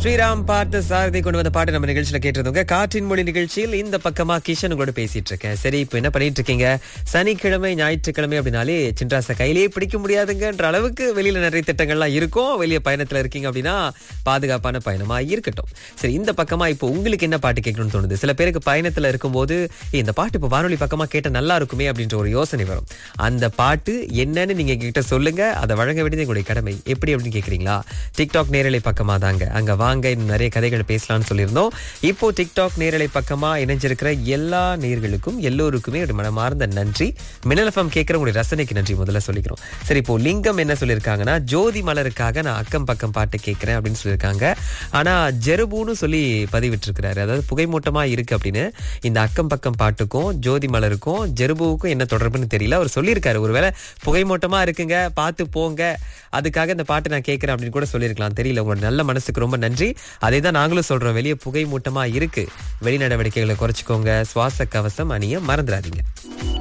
ஸ்ரீராம் பார்த்த சாரதி கொண்டு வந்த பாட்டு நம்ம நிகழ்ச்சியில கேட்டிருந்தோங்க காற்றின் மொழி நிகழ்ச்சியில் இந்த பக்கமா கிஷன் உங்களோட பேசிட்டு இருக்கேன் சரி இப்போ என்ன பண்ணிட்டு இருக்கீங்க சனிக்கிழமை ஞாயிற்றுக்கிழமை அப்படின்னாலே சின்ராச கையிலேயே பிடிக்க முடியாதுங்கன்ற அளவுக்கு வெளியில நிறைய திட்டங்கள்லாம் இருக்கும் வெளிய பயணத்துல இருக்கீங்க அப்படின்னா பாதுகாப்பான பயணமா இருக்கட்டும் சரி இந்த பக்கமா இப்போ உங்களுக்கு என்ன பாட்டு கேட்கணும்னு தோணுது சில பேருக்கு பயணத்துல இருக்கும்போது "ஏய், இந்த பாட்டு இப்போ வானொலி பக்கமா கேட்ட நல்லா இருக்குமே அப்படின்ற ஒரு யோசனை வரும் அந்த பாட்டு என்னன்னு நீங்க கிட்ட சொல்லுங்க அதை வழங்க வேண்டியது எங்களுடைய கடமை எப்படி அப்படின்னு கேக்குறீங்களா டிக்டாக் நேரலை பக்கமா தாங்க அங்க வாங்க இன்னும் நிறைய கதைகள் பேசலாம்னு சொல்லியிருந்தோம் இப்போ டிக்டாக் நேரலை பக்கமா இணைஞ்சிருக்கிற எல்லா நேர்களுக்கும் எல்லோருக்குமே ஒரு மனமார்ந்த நன்றி மின்னல் எஃப்எம் கேட்கிற உங்களுடைய ரசனைக்கு நன்றி முதல்ல சொல்லிக்கிறோம் சரி இப்போ லிங்கம் என்ன சொல்லியிருக்காங்கன்னா ஜோதி மலருக்காக நான் அக்கம் பக்கம் பாட்டு கேட்கிறேன் அப்படின்னு சொல்லியிருக்காங்க ஆனா ஜெருபுன்னு சொல்லி பதிவிட்டிருக்கிறாரு அதாவது புகைமூட்டமா இருக்கு அப்படின்னு இந்த அக்கம் பக்கம் பாட்டுக்கும் ஜோதி மலருக்கும் ஜெருபுவுக்கும் என்ன தொடர்புன்னு தெரியல அவர் சொல்லியிருக்காரு ஒருவேளை புகைமூட்டமா இருக்குங்க பார்த்து போங்க அதுக்காக இந்த பாட்டு நான் கேட்கிறேன் அப்படின்னு கூட சொல்லியிருக்கலாம் தெரியல உங்களோட நல்ல மனசுக்கு ரொம்ப நன்றி அதே தான் நாங்களும் சொல்றோம் வெளியே புகை மூட்டமா இருக்கு வெளி நடவடிக்கைகளை குறைச்சிக்கோங்க சுவாச கவசம் அணிய மறந்துடாதீங்க